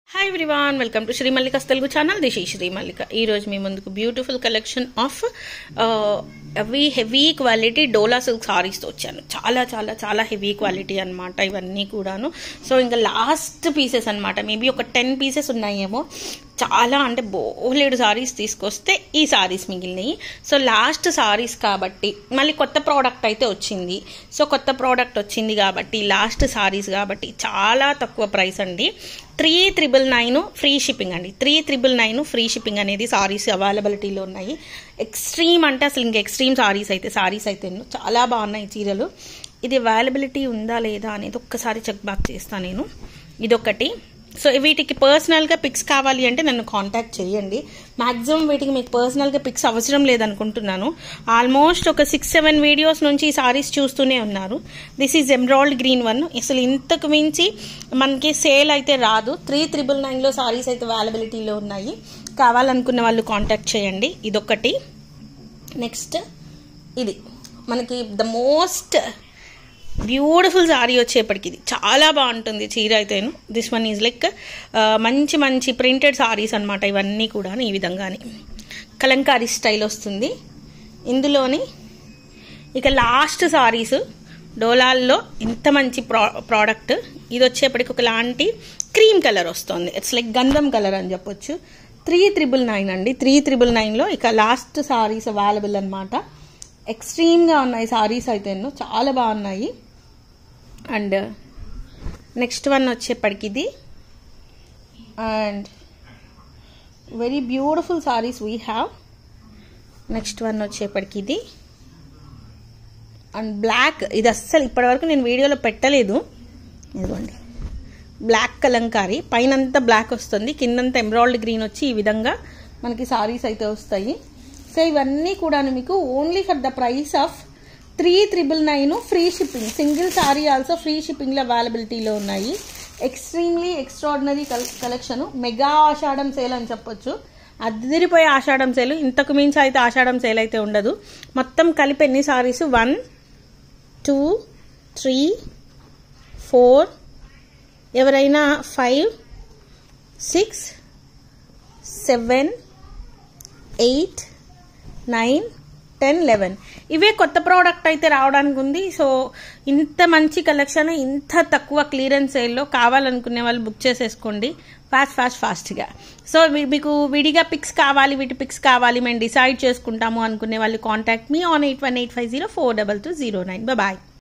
hi everyone welcome to Shri Mallika's Telugu channel this ఈ శ్రీ మల్లిక ఈ రోజు మీ ముందుకు beautiful collection of heavy heavy quality Dola silk సారీస్తో వచ్చాను చాలా చాలా చాలా హెవీ క్వాలిటీ అన్నమాట ఇవన్నీ కూడాను సో ఇంకా లాస్ట్ పీసెస్ అన్నమాట మేబీ ఒక టెన్ పీసెస్ ఉన్నాయేమో చాలా అంటే బోలేడు సారీస్ తీసుకొస్తే ఈ సారీస్ మిగిలినాయి సో లాస్ట్ సారీస్ కాబట్టి మళ్ళీ కొత్త ప్రోడక్ట్ అయితే వచ్చింది సో కొత్త ప్రోడక్ట్ వచ్చింది కాబట్టి లాస్ట్ సారీస్ కాబట్టి చాలా తక్కువ ప్రైస్ అండి three triple nine free shipping అండి three triple nine free shipping అనేది సారీస్ అవైలబిలిటీలో ఉన్నాయి ఎక్స్ట్రీమ్ అంటే అసలు ఇంకా ఎక్స్ట్రీమ్ సారీస్ అయితే సారీస్ అయితే ఎన్నో చాలా బాగున్నాయి చీరలు ఇది అవైలబిలిటీ ఉందా లేదా అనేది ఒక్కసారి చెక్ బాక్ చేస్తాను నేను ఇదొకటి సో వీటికి పర్సనల్గా పిక్స్ కావాలి అంటే నన్ను కాంటాక్ట్ చేయండి మాక్సిమం వీటికి మీకు పర్సనల్గా పిక్స్ అవసరం లేదనుకుంటున్నాను ఆల్మోస్ట్ ఒక సిక్స్ సెవెన్ వీడియోస్ నుంచి ఈ సారీస్ చూస్తూనే ఉన్నారు this is emerald green one అసలు ఇంతకు మించి మనకి సేల్ అయితే రాదు త్రీ త్రిబుల్ నైన్లో సారీస్ అయితే అవైలబిలిటీలో ఉన్నాయి కావాలనుకున్న వాళ్ళు కాంటాక్ట్ చేయండి ఇదొకటి నెక్స్ట్ ఇది మనకి ద మోస్ట్ బ్యూటిఫుల్ సారీ వచ్చేప్పటికి ఇది చాలా బాగుంటుంది చీర అయితేను దిస్ వన్ ఈజ్ లైక్ మంచి మంచి ప్రింటెడ్ సారీస్ అనమాట ఇవన్నీ కూడా ఈ విధంగానే కలంకారీ స్టైల్ వస్తుంది ఇందులోని ఇక లాస్ట్ సారీస్ డోలాల్లో ఇంత మంచి ప్రా ప్రోడక్ట్ ఇది వచ్చేప్పటికి ఒకలాంటి క్రీమ్ కలర్ వస్తుంది ఇట్స్ లైక్ గంధం కలర్ అని చెప్పొచ్చు త్రీ త్రిబుల్ నైన్ అండి త్రీ త్రిబుల్ నైన్లో ఇక లాస్ట్ సారీస్ అవైలబుల్ అనమాట ఎక్స్ట్రీమ్గా ఉన్నాయి సారీస్ అయితే ఎన్నో చాలా బాగున్నాయి అండ్ నెక్స్ట్ వన్ వచ్చేప్పటికి ఇది and very beautiful saris we have next one వచ్చేప్పటికి ఇది అండ్ బ్లాక్ ఇది అస్సలు ఇప్పటివరకు నేను వీడియోలో పెట్టలేదు ఇదిగోండి బ్లాక్ కలంకారీ పైనంతా బ్లాక్ వస్తుంది కిందంతా ఎమరాల్డ్ గ్రీన్ వచ్చి ఈ విధంగా మనకి సారీస్ అయితే వస్తాయి సో ఇవన్నీ కూడా మీకు only for the price of three triple nine free shipping single sari also free షిప్పింగ్లో అవైలబిలిటీలో ఉన్నాయి extremely extraordinary collection mega Ashadham sale అని చెప్పొచ్చు అదిరిపోయే ఆషాఢం సేల్ ఇంతకు మించి అయితే ఆషాఢం సేల్ అయితే ఉండదు మొత్తం కలిపి ఎన్ని saris one two three four ఎవరైనా five six seven eight nine ten eleven ఇవే కొత్త ప్రోడక్ట్ అయితే రావడానికి ఉంది సో ఇంత మంచి కలెక్షన్ ఇంత తక్కువ క్లియరెన్స్ సేల్లో కావాలనుకునే వాళ్ళు బుక్ చేసేసుకోండి ఫాస్ట్ ఫాస్ట్ ఫాస్ట్గా సో మీకు విడిగా పిక్స్ కావాలి వీటి పిక్స్ కావాలి మేము డిసైడ్ చేసుకుంటాము అనుకునే వాళ్ళు contact me on eight one eight five zero four double two zero nine bye